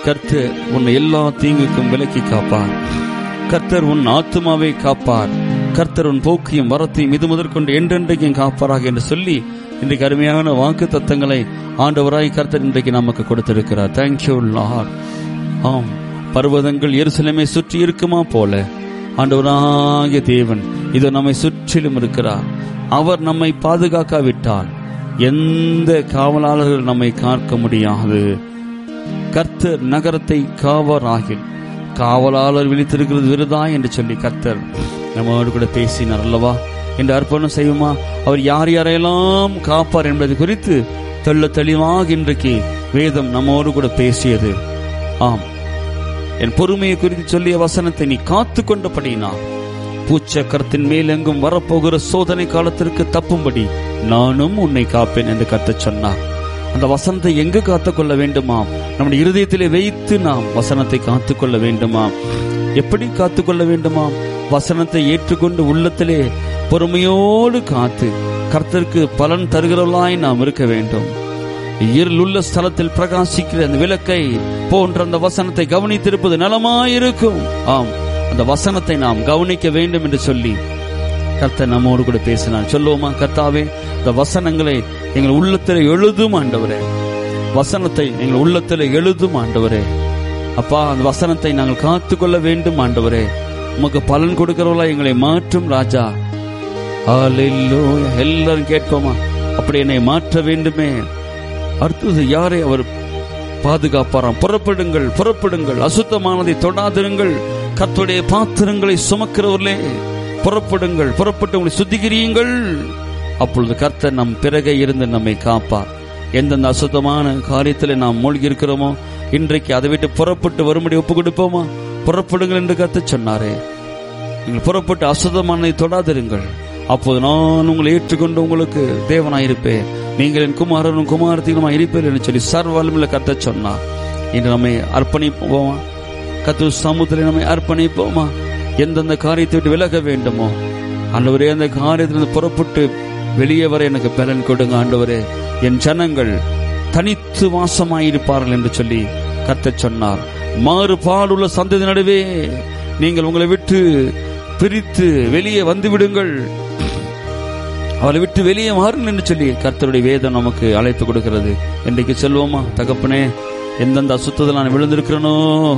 கர்த்தர் உன்னை எல்லா தீங்குக்கும் விலக்கி காப்பார் கர்த்தர் உன் ஆத்துமாவை காப்பார் கர்த்தர் உன் போக்கையும் வரத்தையும் இது முதற்கொண்டு என்றென்றைக்கும் காப்பாராக என்று சொல்லி இன்றைக்கு அருமையான வாக்கு தத்தங்களை ஆண்டவராய் கர்த்தர் இன்றைக்கு நமக்கு கொடுத்திருக்கிறார் தேங்க்யூ லார்ட் ஆம் பர்வதங்கள் எருசலேமை சுற்றி இருக்குமா போல ஆண்டவராகிய தேவன் இது நம்மை சுற்றிலும் இருக்கிறார் அவர் நம்மை பாதுகாக்காவிட்டால் எந்த காவலாளர்கள் நம்மை காக்க முடியாது கர்த்தர் நகரத்தை காவராகில் காவலாளர் விழித்திருக்கிறது விருதா என்று சொல்லி கர்த்தர் நம்மோடு கூட பேசினார் அல்லவா என்று அர்ப்பணம் செய்வோமா அவர் யார் யாரையெல்லாம் காப்பார் என்பது குறித்து தெள்ள தெளிவாக இன்றைக்கு வேதம் நம்மோடு கூட பேசியது ஆம் என் பொறுமையை குறித்து சொல்லிய வசனத்தை நீ காத்து கொண்டபடினா பூச்சக்கரத்தின் மேல் எங்கும் வரப்போகிற சோதனை காலத்திற்கு தப்பும்படி நானும் உன்னை காப்பேன் என்று கத்தச் சொன்னார் அந்த வசனத்தை எங்கு காத்துக்கொள்ள வேண்டுமாம் நம்முடைய இருதயத்திலே வைத்து நாம் வசனத்தை காத்துக்கொள்ள வேண்டுமாம் எப்படி காத்துக்கொள்ள வேண்டுமாம் வசனத்தை ஏற்றுக்கொண்டு உள்ளத்திலே பொறுமையோடு காத்து கர்த்தருக்கு பலன் தருகிறவர்களாய் நாம் இருக்க வேண்டும் இருளுள்ள ஸ்தலத்தில் பிரகாசிக்கிற அந்த விளக்கை போன்ற அந்த வசனத்தை கவனித்திருப்பது நலமாயிருக்கும் ஆம் அந்த வசனத்தை நாம் கவனிக்க வேண்டும் என்று சொல்லி கர்த்தர் நம்மோடு கூட பேசினார் சொல்லுவோமா கர்த்தாவே இந்த வசனங்களை எங்கள் உள்ளத்தில் எழுதும் ஆண்டவரே வசனத்தை எங்கள் உள்ளத்தில் எழுதும் ஆண்டவரே அப்பா அந்த வசனத்தை நாங்கள் காத்துக்கொள்ள வேண்டும் ஆண்டவரே உமக்கு பலன் கொடுக்கிறவளா எங்களை மாற்றும் ராஜா ஹalleluya எல்லாரும் கேட்போமா அப்படி என்னை மாற்ற வேண்டுமே அடுத்தது யாரை அவர் பாதுகாப்பாராம் புறப்படுங்கள் புறப்படுங்கள் அசுத்தமானதை தொடாதிருங்கள் கர்த்தருடைய பாத்திரங்களை சுமக்கிறவர்களே புறப்படுங்கள் புறப்பட்டு உங்களை சுத்திகரியுங்கள் அப்பொழுது கர்த்தர் நம் பிறகே இருந்து நம்மை காப்பார் எந்தெந்த அசுத்தமான காரியத்தில் நாம் மூழ்கி இருக்கிறோமோ இன்றைக்கு அதை விட்டு புறப்பட்டு வரும்படி ஒப்பு கொடுப்போமா புறப்படுங்கள் என்று கர்த்தர் சொன்னாரே நீங்கள் புறப்பட்டு அசுத்தமானதை தொடாதிருங்கள் அப்போது நான் உங்களை ஏற்றுக்கொண்டு உங்களுக்கு தேவனாயிருப்பேன் நீங்கள் என் குமாரனும் குமாரத்தினுமாய் இருப்பேன் என்று சொல்லி சர்வலமில்ல கத்த சொன்னார் இன்று நம்மை அர்ப்பணிப்போமா கத்து சமூகத்தில் நம்மை அர்ப்பணிப்போமா எந்தெந்த காரியத்தை விட்டு விலக வேண்டுமோ ஆண்டவரே அந்த காரியத்திலிருந்து புறப்பட்டு வெளியே வர எனக்கு பலன் கொடுங்க ஆண்டவரே என் ஜனங்கள் தனித்து வாசமாயிருப்பார்கள் என்று சொல்லி கர்த்தர் சொன்னார் மாறுபாடுள்ள சந்ததி நடுவே நீங்கள் உங்களை விட்டு பிரித்து வெளியே வந்து விடுங்கள் அவளை விட்டு வெளியே மாறுங்கள் என்று சொல்லி கர்த்தருடைய வேதம் நமக்கு அழைப்பு கொடுக்கிறது இன்றைக்கு செல்வோமா தகப்பனே எந்தெந்த அசுத்தத்தில் நான் விழுந்திருக்கிறேனோ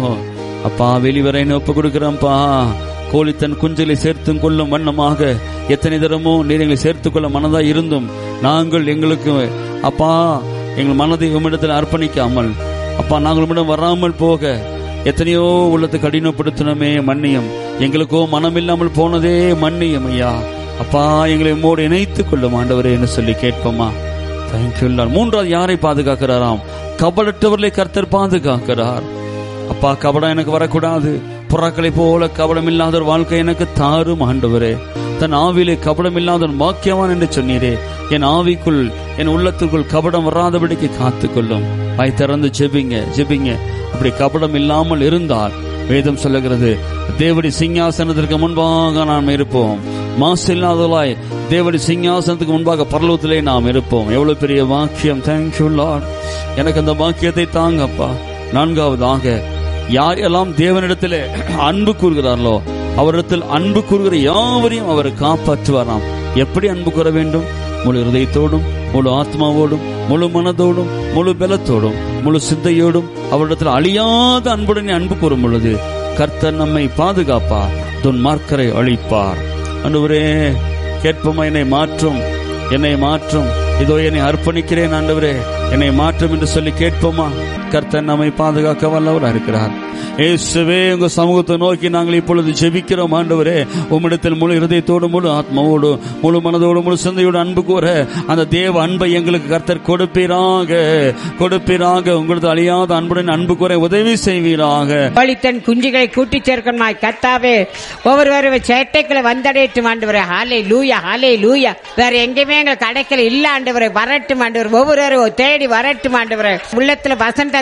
அப்பா வெளிவரைன்னு ஒப்பு கொடுக்கிறேன்ப்பா கோழி தன் குஞ்சலை சேர்த்தும் கொள்ளும் வண்ணமாக எத்தனை தரமோ நீர் எங்களை சேர்த்துக் கொள்ள மனதா இருந்தும் நாங்கள் எங்களுக்கு அப்பா எங்கள் மனதை உம்மிடத்தில் அர்ப்பணிக்காமல் அப்பா நாங்கள் உம்மிடம் வராமல் போக எத்தனையோ உள்ளத்தை கடினப்படுத்தினமே மன்னியம் எங்களுக்கோ மனம் இல்லாமல் போனதே மன்னியம் ஐயா அப்பா எங்களை உம்மோடு இணைத்துக் கொள்ளும் ஆண்டவரே என்று சொல்லி கேட்போமா தேங்க்யூ மூன்றாவது யாரை பாதுகாக்கிறாராம் கபலற்றவர்களை கர்த்தர் பாதுகாக்கிறார் அப்பா கபடம் எனக்கு வரக்கூடாது புறாக்களை போல கபடம் இல்லாத ஒரு வாழ்க்கை எனக்கு தாரும் ஆண்டவரே தன் ஆவிலே கபடம் இல்லாத ஒரு பாக்கியவான் என்று சொன்னீரே என் ஆவிக்குள் என் உள்ளத்துக்குள் கபடம் வராதபடிக்கு காத்துக்கொள்ளும் வாய் திறந்து ஜெபிங்க ஜெபிங்க அப்படி கபடம் இல்லாமல் இருந்தால் வேதம் சொல்லுகிறது தேவடி சிங்காசனத்திற்கு முன்பாக நாம் இருப்போம் மாசு இல்லாதவளாய் தேவடி சிங்காசனத்துக்கு முன்பாக பரலோகத்திலே நாம் இருப்போம் எவ்வளவு பெரிய வாக்கியம் தேங்க்யூ லார்ட் எனக்கு அந்த வாக்கியத்தை தாங்கப்பா நான்காவதாக யார் எல்லாம் தேவனிடத்திலே அன்பு கூறுகிறார்களோ அவரிடத்தில் அன்பு கூறுகிற யாவரையும் அவர் காப்பாற்றுவாராம் எப்படி அன்பு கூற வேண்டும் முழு இருதயத்தோடும் முழு ஆத்மாவோடும் முழு மனதோடும் முழு பலத்தோடும் முழு சிந்தையோடும் அவரிடத்தில் அழியாத அன்புடனே அன்பு கூறும் பொழுது கர்த்தர் நம்மை பாதுகாப்பார் துன்மார்க்கரை அழிப்பார் அன்றுவரே கேட்போமா என்னை மாற்றும் என்னை மாற்றும் இதோ என்னை அர்ப்பணிக்கிறேன் ஆண்டவரே என்னை மாற்றும் என்று சொல்லி கேட்போமா கர்த்தர் நம்மை பாதுகாக்க வல்லவராக இருக்கிறார் இயேசுவே உங்க சமூகத்தை நோக்கி நாங்கள் இப்பொழுது ஜெபிக்கிறோம் ஆண்டவரே உம்மிடத்தில் முழு இருதயத்தோடு முழு ஆத்மாவோடு முழு மனதோடு முழு சிந்தையோடு அன்பு கூற அந்த தேவ அன்பை எங்களுக்கு கர்த்தர் கொடுப்பீராக கொடுப்பீராக உங்களது அழியாத அன்புடன் அன்பு கூற உதவி செய்வீராக கோழி தன் குஞ்சுகளை கூட்டிச் சேர்க்கணுமாய் கத்தாவே ஒவ்வொருவரும் சேட்டைகளை வந்தடையட்டும் ஆண்டவரே ஹாலே லூயா ஹாலே லூயா வேற எங்கேயுமே எங்களுக்கு அடைக்கல இல்ல ஆண்டவரே வரட்டும் ஆண்டவர் ஒவ்வொருவரும் தேடி வரட்டும் ஆண்டவரே உள்ளத்துல வசந்த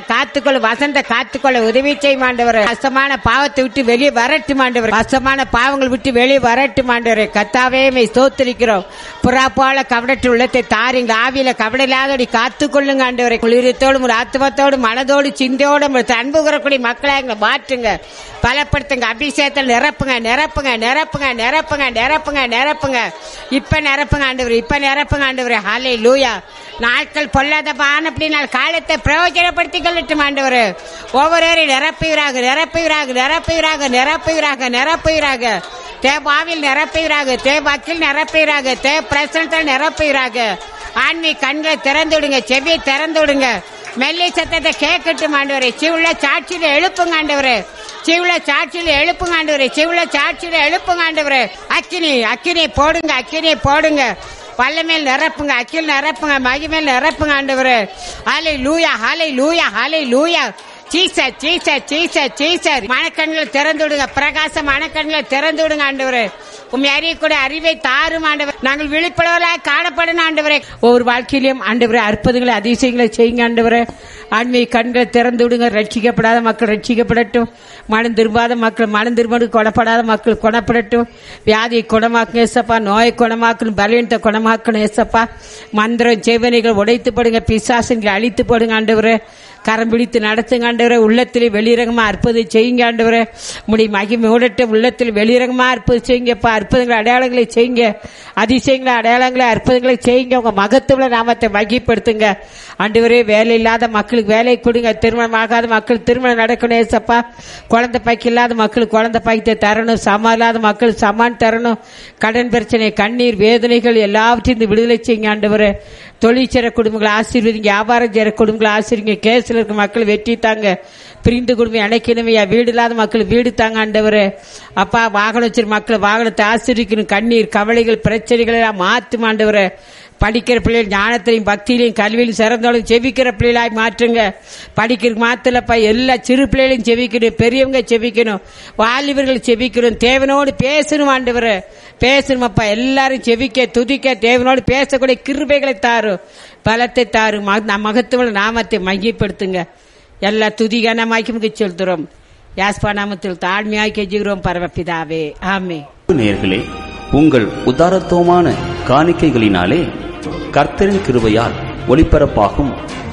காத்துக்கொள்ள வசந்த காத்துக்கொள்ள உதவி செய்யும் ஆண்டவர் அசமான பாவத்தை விட்டு வெளியே வரட்டும் ஆண்டவர் அசமான பாவங்கள் விட்டு வெளியே வரட்டும் ஆண்டவர் கத்தாவே மை ஸ்தோத்திரிக்கிறோம் புறா போல கவடற்று உள்ளத்தை தாரிங்க ஆவியில கவட இல்லாதபடி காத்துக்கொள்ளுங்க ஆண்டவரை குளிரத்தோடு ஒரு ஆத்மத்தோடு மனதோடு சிந்தையோடு உங்கள் அன்பு கூறக்கூடிய மக்களை எங்களை மாற்றுங்க பலப்படுத்துங்க அபிஷேகத்தில் நிரப்புங்க நிரப்புங்க நிரப்புங்க நிரப்புங்க நிரப்புங்க நிரப்புங்க இப்ப நிரப்புங்க ஆண்டவர் இப்ப நிரப்புங்க ஆண்டவர் ஹாலே லூயா நாட்கள் பொல்லாத பானப்படி நாள் காலத்தை பிரயோஜனப்படுத்திக் கொள்ளட்டும் ஆண்டவர் ஒவ்வொருவரையும் நிரப்புகிறாக நிரப்புகிறாக நிரப்புகிறாக நிரப்புகிறாக நிரப்புகிறாக தேவாவில் நிரப்புகிறாக தேவாக்கில் நிரப்புகிறாக தே பிரசனத்தில் நிரப்புகிறாக ஆன்மீக கண்களை திறந்து விடுங்க செவியை திறந்து விடுங்க மெல்லி சத்தத்தை கேட்கட்டும் ஆண்டவரே சிவுள்ள சாட்சியில எழுப்புங்க ஆண்டவரே சிவுள்ள சாட்சியில எழுப்புங்க ஆண்டவரே சிவுள்ள சாட்சியில எழுப்புங்க ஆண்டவரே அக்கினி அக்கினி போடுங்க அக்கினி போடுங்க வல்லமேல் நிரப்புங்க அக்கில் நிரப்புங்க மகிமேல் நிரப்புங்க ஆண்டவரே ஹாலை hallelujah hallelujah hallelujah Caesar Caesar Caesar Caesar மனக்கண்களை திறந்து விடுங்க பிரகாச மனக்கண்களை திறந்து விடுங்க ஆண்டவரே உண்மை அறியக்கூடிய அறிவை தாரும் ஆண்டவர் நாங்கள் விழிப்புணர்வலாக காணப்படணும் ஆண்டவரே ஒவ்வொரு வாழ்க்கையிலும் ஆண்டவரே அற்புதங்களை அதிசயங்களை செய்யுங்க ஆண்டவரே ஆன்மீக கண்களை திறந்து விடுங்க ரட்சிக்கப்படாத மக்கள் ரட்சிக்கப்படட்டும் மனம் திரும்பாத மக்கள் மனம் திரும்ப கொடப்படாத மக்கள் குணப்படட்டும் வியாதியை குணமாக்குங்க ஏசப்பா நோயை குணமாக்கணும் பலவீனத்தை குணமாக்கணும் ஏசப்பா மந்திரம் செவனைகள் உடைத்து போடுங்க பிசாசுங்களை அழித்து போடுங்க ஆண்டவரே கரம் பிடித்து நடத்துங்க ஆண்டவரே உள்ளத்தில் வெளிரங்கமா அற்புதம் செய்யுங்க ஆண்டவரே முடி மகிமை ஓடட்டும் உள்ளத்தில் வெளிரங்கமா அற்புதம் செய்யுங்கப்பா அற்புதங்களை அடையாளங்களை செய்யுங்க அதிசயங்களை அடையாளங்களை அற்புதங்களை செய்யுங்க உங்க மகத்துவ நாமத்தை மகிப்படுத்துங்க ஆண்டவரே வேலை இல்லாத மக்களுக்கு வேலை கொடுங்க திருமணம் ஆகாத மக்கள் திருமணம் நடக்கணும் ஏசப்பா குழந்தை பாய்க்கு இல்லாத மக்களுக்கு குழந்தை பாய்க்கத்தை தரணும் சமா இல்லாத மக்கள் சமான் தரணும் கடன் பிரச்சனை கண்ணீர் வேதனைகள் எல்லாவற்றையும் விடுதலை செய்யுங்க ஆண்டவரே தொழிற்சர குடும்பங்களை ஆசீர்வதிங்க வியாபாரம் செய்கிற குடும்பங்களை ஆசீர்வதிங்க கேஸில் இருக்க மக்கள் வெற்றி தாங்க பிரிந்து குடும்பம் இணைக்கணுமையா வீடு இல்லாத மக்கள் வீடு தாங்க ஆண்டவர் அப்பா வாகனம் வச்சிருக்க மக்கள் வாகனத்தை ஆசீர்விக்கணும் கண்ணீர் கவலைகள் பிரச்சனைகள் எல்லாம் மாற்றும் ஆண்டவர் படிக்கிற பிள்ளைகள் ஞானத்திலையும் பக்தியிலையும் கல்வியிலும் சிறந்தாலும் செவிக்கிற பிள்ளைகளாய் மாற்றுங்க படிக்கிற மாத்திரப்பா எல்லா சிறு பிள்ளைகளையும் செவிக்கணும் பெரியவங்க செவிக்கணும் வாலிபர்கள் செவிக்கணும் தேவனோடு பேசணும் ஆண்டவர் பேசணும் அப்பா எல்லாரும் செவிக்க துதிக்க தேவனோடு பேசக்கூடிய கிருபைகளை தாரும் பலத்தை தாரும் மகத்துவ நாமத்தை மையப்படுத்துங்க எல்லா துதிகான மகிமுக்கு செலுத்துறோம் யாஸ்பா நாமத்தில் தாழ்மையாய் கெஞ்சுகிறோம் பரமபிதாவே ஆமே நேர்களே உங்கள் உதாரத்துவமான காணிக்கைகளினாலே கர்த்தரின் கிருபையால் ஒளிபரப்பாகும்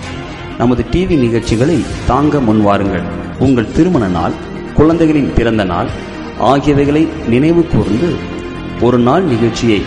நமது டிவி நிகழ்ச்சிகளை தாங்க முன்வாருங்கள் உங்கள் திருமண நாள் குழந்தைகளின் பிறந்த நாள் ஆகியவைகளை நினைவு கூர்ந்து ஒரு நாள் நிகழ்ச்சியை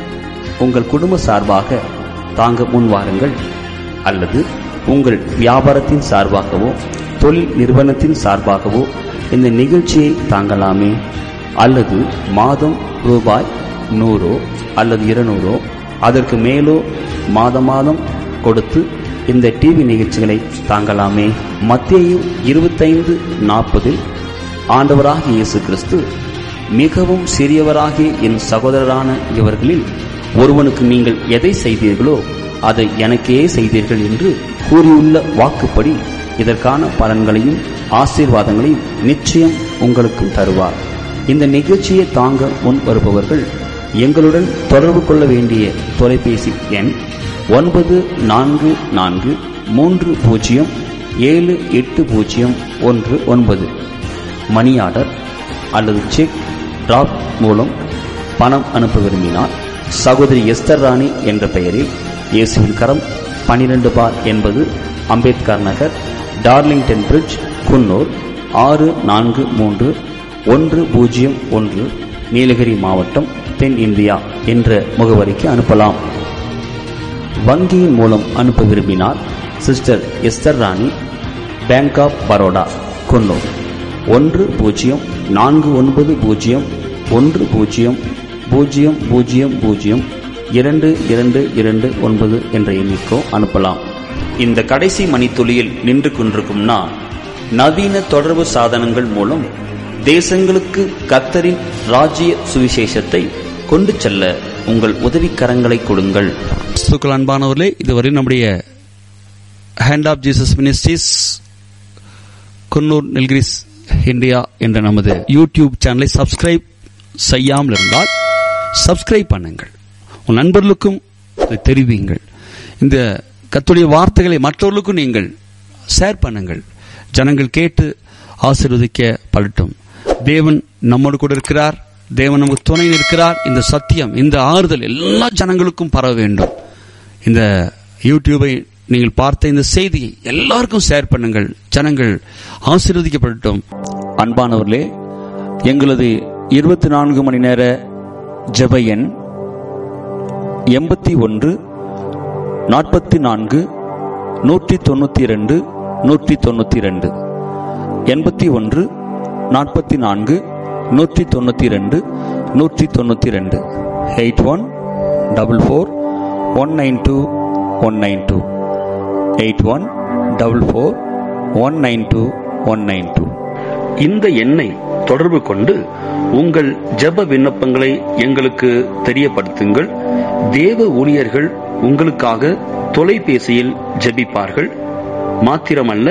உங்கள் குடும்ப சார்பாக தாங்க முன்வாருங்கள் அல்லது உங்கள் வியாபாரத்தின் சார்பாகவோ தொழில் நிறுவனத்தின் சார்பாகவோ இந்த நிகழ்ச்சியை தாங்கலாமே அல்லது மாதம் ரூபாய் நூறோ அல்லது இருநூறோ அதற்கு மேலோ மாத மாதம் கொடுத்து இந்த டிவி நிகழ்ச்சிகளை தாங்கலாமே மத்திய இருபத்தைந்து நாற்பதில் ஆண்டவராகிய இயேசு கிறிஸ்து மிகவும் சிறியவராகிய என் சகோதரரான இவர்களில் ஒருவனுக்கு நீங்கள் எதை செய்தீர்களோ அதை எனக்கே செய்தீர்கள் என்று கூறியுள்ள வாக்குப்படி இதற்கான பலன்களையும் ஆசீர்வாதங்களையும் நிச்சயம் உங்களுக்கு தருவார் இந்த நிகழ்ச்சியை தாங்க முன் வருபவர்கள் எங்களுடன் தொடர்பு கொள்ள வேண்டிய தொலைபேசி எண் ஒன்பது நான்கு நான்கு மூன்று பூஜ்ஜியம் ஏழு எட்டு பூஜ்ஜியம் ஒன்று ஒன்பது மணி ஆர்டர் அல்லது செக் டிராப் மூலம் பணம் அனுப்ப விரும்பினால் சகோதரி எஸ்தர் ராணி என்ற பெயரில் இயேசுவின் கரம் பனிரெண்டு பார் என்பது அம்பேத்கர் நகர் டார்லிங்டன் பிரிட்ஜ் குன்னூர் ஆறு நான்கு மூன்று ஒன்று பூஜ்ஜியம் ஒன்று நீலகிரி மாவட்டம் தென் இந்தியா என்ற முகவரிக்கு அனுப்பலாம் வங்கியின் மூலம் அனுப்ப விரும்பினால் sister Esther Rani bank of Baroda Coonoor ஒன்று பூஜ்ஜியம் நான்கு ஒன்பது பூஜ்ஜியம் ஒன்று பூஜ்ஜியம் பூஜ்ஜியம் பூஜ்ஜியம் பூஜ்ஜியம் இரண்டு இரண்டு இரண்டு ஒன்பது என்ற எண்ணிக்கோ அனுப்பலாம் இந்த கடைசி மணித்துளியில் நின்று கொண்டிருக்கும் நான் நவீன தொடர்பு சாதனங்கள் மூலம் தேசங்களுக்கு கத்தரின் ராஜ்ய சுவிசேஷத்தை கொண்டு செல்ல உங்கள் உதவிக்கரங்களை கொடுங்கள் சுக்கள் அன்பானவர்களே இதுவரை நம்முடைய hand of Jesus ministries Coonoor Nilgiris India என்ற நமது யூடியூப் சேனலை சப்ஸ்கிரைப் செய்யாமல் இருந்தால் சப்ஸ்கிரைப் பண்ணுங்கள் உன் நண்பர்களுக்கும் இதை தெரிவியுங்கள் இந்த கத்துடைய வார்த்தைகளை மற்றவர்களுக்கும் நீங்கள் ஷேர் பண்ணுங்கள் ஜனங்கள் கேட்டு ஆசீர்வதிக்க படட்டும் தேவன் நம்மோடு கூட இருக்கிறார் தேவன் நமக்கு துணை இருக்கிறார் இந்த சத்தியம் இந்த ஆறுதல் எல்லா ஜனங்களுக்கும் பரவ வேண்டும் இந்த யூடியூபை நீங்கள் பார்த்த இந்த செய்தியை எல்லாருக்கும் ஷேர் பண்ணுங்கள் ஜனங்கள் ஆசீர்வதிக்கப்படட்டும் அன்பானவர்களே எங்களது இருபத்தி நான்கு மணி நேர ஜெப எண் எண்பத்தி ஒன்று நாற்பத்தி நான்கு நூற்றி தொண்ணூற்றி ரெண்டு நூற்றி தொண்ணூற்றி ரெண்டு எண்பத்தி ஒன்று நாற்பத்தி நான்கு நூற்றி தொண்ணூற்றி ரெண்டு நூற்றி தொண்ணூற்றி ரெண்டு eight one double four one nine two one nine two eight one double four one nine two one nine two இந்த எண்ணை தொடர்பு கொண்டு உங்கள் ஜெப விண்ணப்பங்களை எங்களுக்கு தெரியப்படுத்துங்கள் தேவ ஊழியர்கள் உங்களுக்காக தொலைபேசியில் ஜெபிப்பார்கள் மாத்திரமல்ல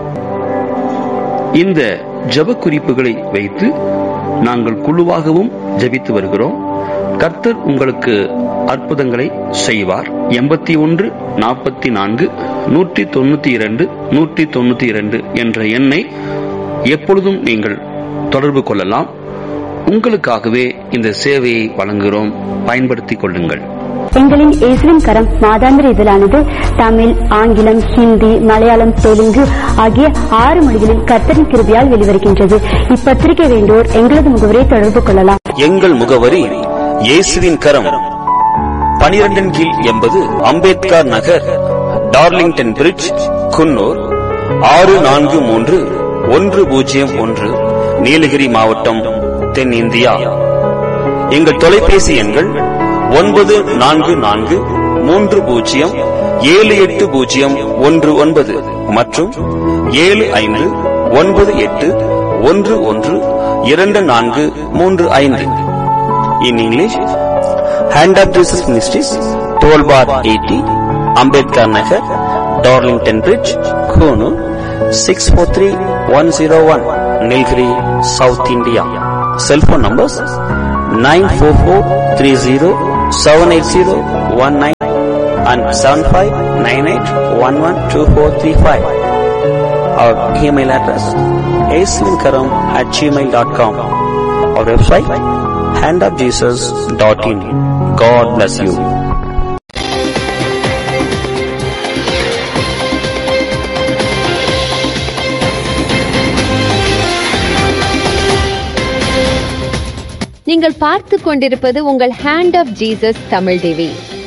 இந்த ஜெப குறிப்புகளை வைத்து நாங்கள் குழுவாகவும் ஜெபித்து வருகிறோம் கர்த்தர் உங்களுக்கு அற்புதங்களை செய்வார் எண்பத்தி ஒன்று நாற்பத்தி நான்கு நூற்றி தொண்ணூத்தி இரண்டு நூற்றி தொண்ணூத்தி இரண்டு என்ற எண்ணை எப்பொழுதும் நீங்கள் தொடர்பு கொள்ளலாம் உங்களுக்காகவே இந்த சேவையை வழங்குகிறோம் பயன்படுத்திக் கொள்ளுங்கள் எங்களின் இயேசுவின் கரம் மாதாந்திர இதழானது தமிழ் ஆங்கிலம் ஹிந்தி மலையாளம் தெலுங்கு ஆகிய ஆறு மொழிகளில் கர்த்தரின் கிருபியால் வெளிவருகின்றது இப்பத்திரிகை வேண்டோர் எங்களது முகவரை தொடர்பு கொள்ளலாம் எங்கள் முகவரி இயேசுவின் கரம் பனிரெண்டின் கீழ் எண்பது அம்பேத்கர் நகர் டார்லிங்டன் பிரிட்ஜ் குன்னூர் ஆறு நான்கு மூன்று ஒன்று பூஜ்ஜியம் ஒன்று நீலகிரி மாவட்டம் தென்னிந்தியா எங்கள் தொலைபேசி எண்கள் ஒன்பது நான்கு நான்கு மூன்று பூஜ்ஜியம் ஏழு எட்டு பூஜ்ஜியம் ஒன்று ஒன்பது மற்றும் ஏழு ஐந்து ஒன்பது எட்டு ஒன்று ஒன்று இரண்டு நான்கு மூன்று ஐந்து in English hand of Jesus ministries twelve bar eighty Ambedkar Nagar Darlington bridge Coonoor six four three one zero one Nilgiri south India cellphone numbers nine four four three zero seven eight zero one nine and seven five nine eight one one two four three five our email address ஏசுவின்கரம் at gmail dot com our website hand of Jesus dot in God bless you நீங்கள் பார்த்து கொண்டிருப்பது உங்கள் hand of Jesus Tamil TV